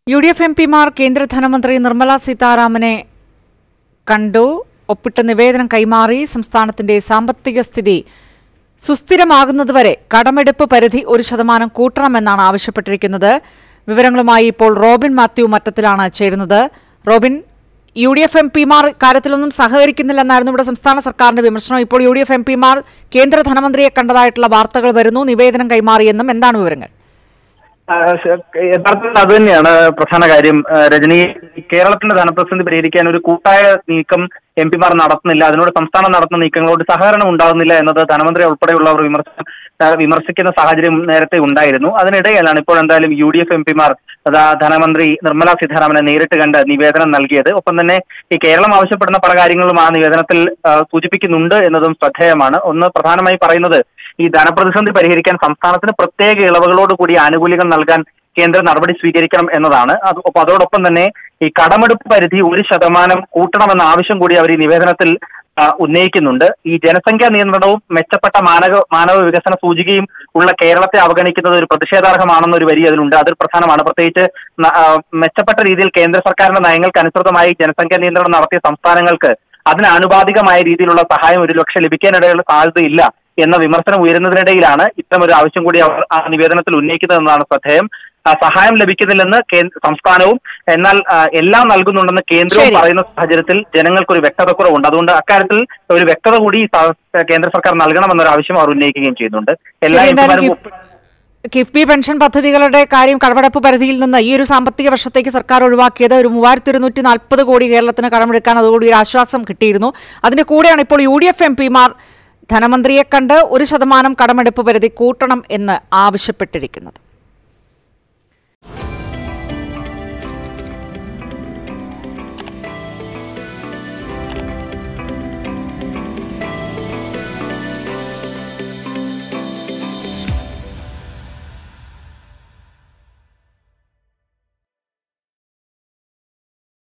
U D F M പിമാർ കേന്ദ്ര ധനമന്ത്രി നിർമ്മല സീതാരാമനെ കണ്ടു ഒപ്പിട്ട നിവേദനം കൈമാറി സംസ്ഥാനത്തിന്റെ സാമ്പത്തിക സ്ഥിതി സുസ്ഥിരമാകുന്നതുവരെ കടമെടുപ്പ് പരിധി ഒരു ശതമാനം കൂട്ടണമെന്നാണ് ആവശ്യപ്പെട്ടിരിക്കുന്നത് വിവരങ്ങളുമായി ഇപ്പോൾ റോബിൻ മാത്യു മറ്റത്തിലാണ് ചേരുന്നത് Robin U D F M പിമാർ കാര്യത്തിലൊന്നും സഹകരിക്കുന്നില്ലെന്നായിരുന്നു ഇവിടെ സംസ്ഥാന സർക്കാരിന്റെ വിമർശനം ഇപ്പോൾ യു ഡി എഫ് എം പിമാർ കേന്ദ്ര ധനമന്ത്രിയെ കണ്ടതായിട്ടുള്ള വാർത്തകൾ വരുന്നു നിവേദനം കൈമാറിയെന്നും എന്താണ് വിവരങ്ങൾ ആ, ശ- യഥാർത്ഥത്തിൽ അത് തന്നെയാണ് പ്രധാന കാര്യം ആ, രജനി കേരളത്തിന്റെ ധനപ്രതിസന്ധി പരിഹരിക്കാൻ ഒരു കൂട്ടായ നീക്കം എം പിമാർ നടത്തുന്നില്ല അതിനോട് സംസ്ഥാനം നടത്തുന്ന നീക്കങ്ങളോട് സഹകരണം ഉണ്ടാകുന്നില്ല എന്നത് ധനമന്ത്രി ഉൾപ്പെടെയുള്ളവർ വിമർശനം ആ, വിമർശിക്കുന്ന സാഹചര്യം നേരത്തെ ഉണ്ടായിരുന്നു അതിനിടയിലാണ് ഇപ്പോൾ എന്തായാലും യു ഡി എഫ് എം പിമാർ ധനമന്ത്രി നിർമ്മല സീതാരാമനെ നേരിട്ട് കണ്ട് നിവേദനം നൽകിയത് ഒപ്പം തന്നെ ഈ കേരളം ആവശ്യപ്പെടുന്ന പല കാര്യങ്ങളും ആ നിവേദനത്തിൽ ആ, സൂചിപ്പിക്കുന്നുണ്ട് എന്നതും ശ്രദ്ധേയമാണ് ഒന്ന് പ്രധാനമായി പറയുന്നത് ഈ ധനപ്രതിസന്ധി പരിഹരിക്കാൻ സംസ്ഥാനത്തിന് പ്രത്യേക ഇളവുകളോട് കൂടി ആനുകൂല്യങ്ങൾ നൽകാൻ കേന്ദ്ര നടപടി സ്വീകരിക്കണം എന്നതാണ് അത് ഒപ്പം അതോടൊപ്പം തന്നെ ഈ കടമെടുപ്പ് പരിധി ഒരു ശതമാനം കൂട്ടണമെന്ന ആവശ്യം കൂടി അവർ ഈ നിവേദനത്തിൽ ആ, ഉന്നയിക്കുന്നുണ്ട് ഈ ജനസംഖ്യാ നിയന്ത്രണവും മെച്ചപ്പെട്ട മാനവ മാനവ വികസന സൂചികയും ഉള്ള കേരളത്തെ അവഗണിക്കുന്നത് ഒരു പ്രതിഷേധാർഹമാണെന്ന ഒരു വരി അതിലുണ്ട് അത് പ്രധാനമാണ് പ്രത്യേകിച്ച് ന- ആ, മെച്ചപ്പെട്ട രീതിയിൽ കേന്ദ്ര സർക്കാരിന്റെ നയങ്ങൾക്ക് അനുസൃതമായി ജനസംഖ്യാ നിയന്ത്രണം നടത്തിയ സംസ്ഥാനങ്ങൾക്ക് അതിന് ആനുപാതികമായ രീതിയിലുള്ള സഹായം ഒരു ലക്ഷം ലഭിക്കാനിടയുള്ള സാധ്യതയില്ല എന്ന വിമർശനം ഉയരുന്നതിനിടയിലാണ് ഇത്തരം ഒരു ആവശ്യം കൂടി അവർ ആ നിവേദനത്തിൽ ഉന്നയിക്കുന്നതെന്നാണ് ശ്രദ്ധേയം ആ, സഹായം ലഭിക്കുന്നില്ലെന്ന് കേ- സംസ്ഥാനവും എന്നാൽ ആ, എല്ലാം നൽകുന്നുണ്ടെന്ന് കേന്ദ്രവും ശരി. പറയുന്ന സാഹചര്യത്തിൽ ജനങ്ങൾക്ക് ഒരു വ്യക്തത കുറവുണ്ട് അതുകൊണ്ട് അക്കാര്യത്തിൽ ഒരു വ്യക്തത കൂടി ഈ സ- കേന്ദ്ര സർക്കാർ നൽകണമെന്നൊരു ആവശ്യം അവർ ഉന്നയിക്കുകയും ചെയ്യുന്നുണ്ട് എല്ലാ ശരി, എന്തായാലും എംപിമാരും കിഫ്- കിഫ്ബി പെൻഷൻ പദ്ധതികളുടെ കാര്യം കടമെടുപ്പ് പരിധിയിൽ നിന്ന് ഈ ഒരു സാമ്പത്തിക വർഷത്തേക്ക് സർക്കാർ ഒഴിവാക്കിയത് ഒരു മൂവായിരത്തി ഒരുന്നൂറ്റി നാൽപ്പത് കോടി കേരളത്തിന് കടമെടുക്കാൻ അതുകൂടി ഒരു ആശ്വാസം കിട്ടിയിരുന്നു അതിന്റെ കൂടെയാണ് ഇപ്പോൾ യു ഡി എഫ് എം പിമാർ ധനമന്ത്രിയെ കണ്ട് ഒരു ശതമാനം കടമെടുപ്പ് പരിധി കൂട്ടണം എന്ന് ആവശ്യപ്പെട്ടിരിക്കുന്നത്